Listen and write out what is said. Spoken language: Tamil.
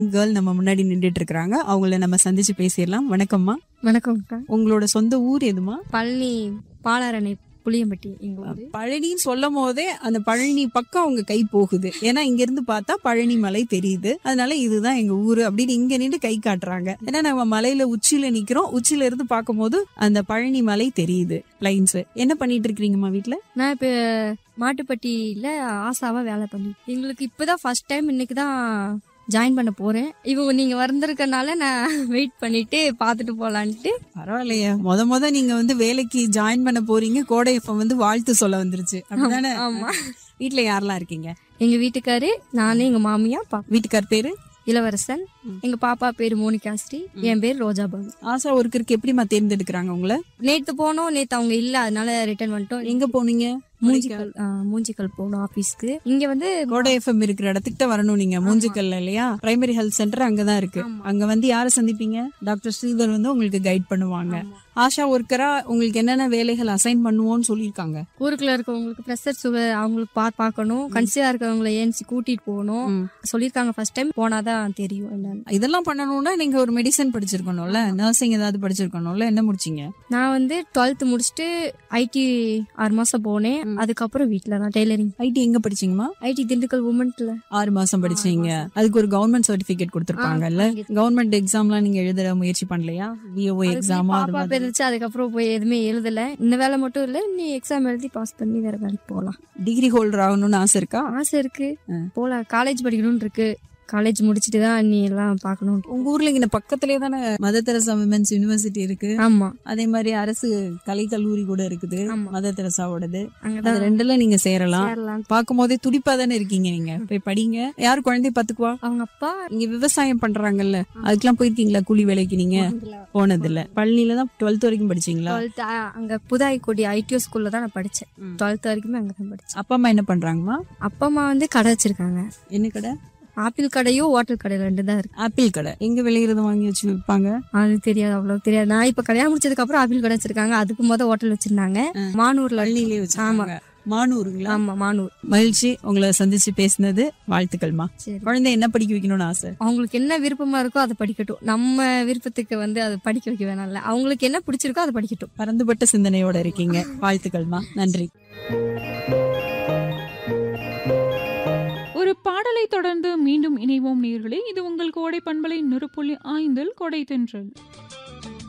கேர்ள் நம்ம முன்னாடி நின்றுட்டு இருக்காங்க அவங்கள நம்ம சந்திச்சு பேசிடலாம் வணக்கம்மா வணக்கம்க்கா உங்களோட சொந்த ஊர் எதுமா பழனி பாலாரணை புளியம்பட்டி எங்க ஊரு பழனின்னு சொல்லும் போதே அந்த பழனி பக்கம் அவங்க கை போகுது ஏன்னா இங்க இருந்து பார்த்தா பழனி மலை தெரியுது அதனால இதுதான் எங்க ஊரு அப்படின்னு இங்க நின்று கை காட்டுறாங்க ஏன்னா நம்ம மலையில உச்சியில நிக்கிறோம் உச்சியில இருந்து பார்க்கும்போது அந்த பழனி மலை தெரியுது லைன்ஸ் என்ன பண்ணிட்டு இருக்கீங்கம்மா வீட்ல நான் இப்ப மாட்டுப்பட்டியில ஆசாவா வேலை பண்ணி எங்களுக்கு இப்பதான் ஃபர்ஸ்ட் டைம் இன்னைக்கு தான் ஜாயின் பண்ண போறேன் இவங்க நீங்க வந்திருக்கனால நான் வெயிட் பண்ணிட்டு பாத்துட்டு போலான்ட்டு பரவாயில்லையே முத முத நீங்க வந்து வேலைக்கு ஜாயின் பண்ண போறீங்க கோடை எஃப்எம் வந்து வாழ்த்து சொல்ல வந்துருச்சு அப்படிதானே ஆமா வீட்ல யாரெல்லாம் இருக்கீங்க எங்க வீட்டுக்காரு நானு எங்க மாமியா பா வீட்டுக்கார் பேரு இளவரசன் எங்க பாப்பா பேரு மோனிகாஸ்ரீ என் பேர் ரோஜா பானு ஆசா ஒர்க்கருக்கு எப்படிமா தேர்ந்தெடுக்கிறாங்க உங்களை நேத்து போனோம் நேத்து அவங்க இல்ல அதனால ரிட்டர்ன் பண்ணிட்டோம் எங்க போனீங்க மூஞ்சிக்கல் ஆ, மூஞ்சிக்கல் போனோம் ஆபீஸ்க்கு இங்க வந்து கோடை எஃப்எம் இருக்கிற இடத்துக்கு தான் வரணும் நீங்க மூஞ்சிக்கல்ல இல்லையா பிரைமரி ஹெல்த் சென்டர் அங்கதான் இருக்கு அங்க வந்து யாரை சந்திப்பீங்க டாக்டர் ஸ்ரீதர் வந்து உங்களுக்கு கைட் பண்ணுவாங்க ஆஷா ஒர்க்கரா உங்களுக்கு என்னென்ன வேலைகள் அசைன் பண்ணுவோம்னு சொல்லியிருக்காங்க ஊருக்குள்ள இருக்கவங்களுக்கு ப்ரெஷர் சுகர் அவங்களுக்கு பா பார்க்கணும் கன்சியா இருக்கவங்களை ஏன்சி கூட்டிட்டு போகணும் ம். சொல்லியிருக்காங்க ஃபர்ஸ்ட் டைம் போனாதான் தெரியும் என்னன்னு இதெல்லாம் பண்ணணும்னா நீங்க ஒரு மெடிசன் படிச்சிருக்கணும்ல நர்சிங் ஏதாவது படிச்சிருக்கணும்ல என்ன முடிச்சீங்க நான் வந்து டுவெல்த் முடிச்சுட்டு ஐடி ஆறு மாசம் போனேன் அதுக்கப்புறம் வீட்ல தான் டெய்லரிங் ஐடி எங்க படிச்சீங்கம்மா ஐடி திண்டுக்கல் உமன்ஸ்ல ஆறு மாசம் படிச்சீங்க அதுக்கு ஒரு கவர்மெண்ட் சர்டிபிகேட் கொடுத்திருப்பாங்கல்ல கவர்மெண்ட் எக்ஸாம்லாம் நீங்க எழுத முயற்சி பண்ணலையா விஓ எக்ஸாமா அது பாப்பா மாதிரி இருந்துச்சு அதுக்கப்புறம் போய் எதுவுமே எழுதல இந்த வேலை மட்டும் இல்ல நீ எக்ஸாம் எழுதி பாஸ் பண்ணி வேற வேலைக்கு போகலாம் டிகிரி ஹோல்டர் ஆகணும்னு ஆசை இருக்கா ஆசை இருக்கு போலாம் காலேஜ் படிக்கணும்னு இருக்கு காலேஜ் முடிச்சிட்டு தான் நீ எல்லாம் பார்க்கணும் உங்க ஊர்ல இங்க பக்கத்துலயே தானே மதர் தெரசா விமென்ஸ் யூனிவர்சிட்டி இருக்கு ஆமா அதே மாதிரி அரசு கலை கல்லூரி கூட இருக்குது ஆமா. மதர் தெரசாவோடது அது அங்கதான் ரெண்டுல நீங்க சேரலாம் சேரலாம் பார்க்கும் போதே துடிப்பா தானே இருக்கீங்க நீங்க போய் படிங்க யார் குழந்தைய பாத்துக்குவா அவங்க அப்பா இங்க விவசாயம் பண்றாங்கல்ல அதுக்கெல்லாம் போயிருக்கீங்களா கூலி வேலைக்கு நீங்க போனது இல்ல பழனில தான் டுவெல்த் வரைக்கும் படிச்சீங்களா டுவெல்த் அங்க புதாய்க்குடி ஐடிஓ ஸ்கூல்ல தான் நான் படிச்சேன் ம். டுவெல்த் வரைக்குமே அங்க தான் படிச்சேன் அப்பா அம்மா என்ன பண்றாங்கம்மா அப்பா அம்மா வந்து கடை வச்சிருக்காங்க என்ன கடை ஆப்பிள் கடையும் ஹோட்டல் கடை ரெண்டு தான் இருக்கு ஆப்பிள் கடை எங்க விளையிறது வாங்கி வச்சு விற்பாங்க அது தெரியாது அவ்வளவு தெரியாது நான் இப்ப கல்யாணம் முடிச்சதுக்கு அப்புறம் ஆப்பிள் கடை வச்சிருக்காங்க அதுக்கு முத ஹோட்டல் வச்சிருந்தாங்க மானூர்ல பழனிலே வச்சிருக்காங்க மானூருங்களா ஆமா மானூர் மகிழ்ச்சி உங்களை சந்திச்சு பேசினது வாழ்த்துக்கள்மா சரி குழந்தை என்ன படிக்க வைக்கணும்னு ஆசை அவங்களுக்கு என்ன விருப்பமா இருக்கோ அதை படிக்கட்டும் நம்ம விருப்பத்துக்கு வந்து அதை படிக்க வைக்க வேணாம்ல அவங்களுக்கு என்ன பிடிச்சிருக்கோ அதை படிக்கட்டும் பரந்துபட்ட சிந்தனையோட இருக்கீங்க வாழ்த்துக்கள்மா நன்றி ஒரு பாடலை தொடர்ந்து மீண்டும் இணைவோம் நேர்களே இது உங்கள் கோடை பண்பலை நுறுப்புள்ளி ஐந்தில் கொடை தென்றல்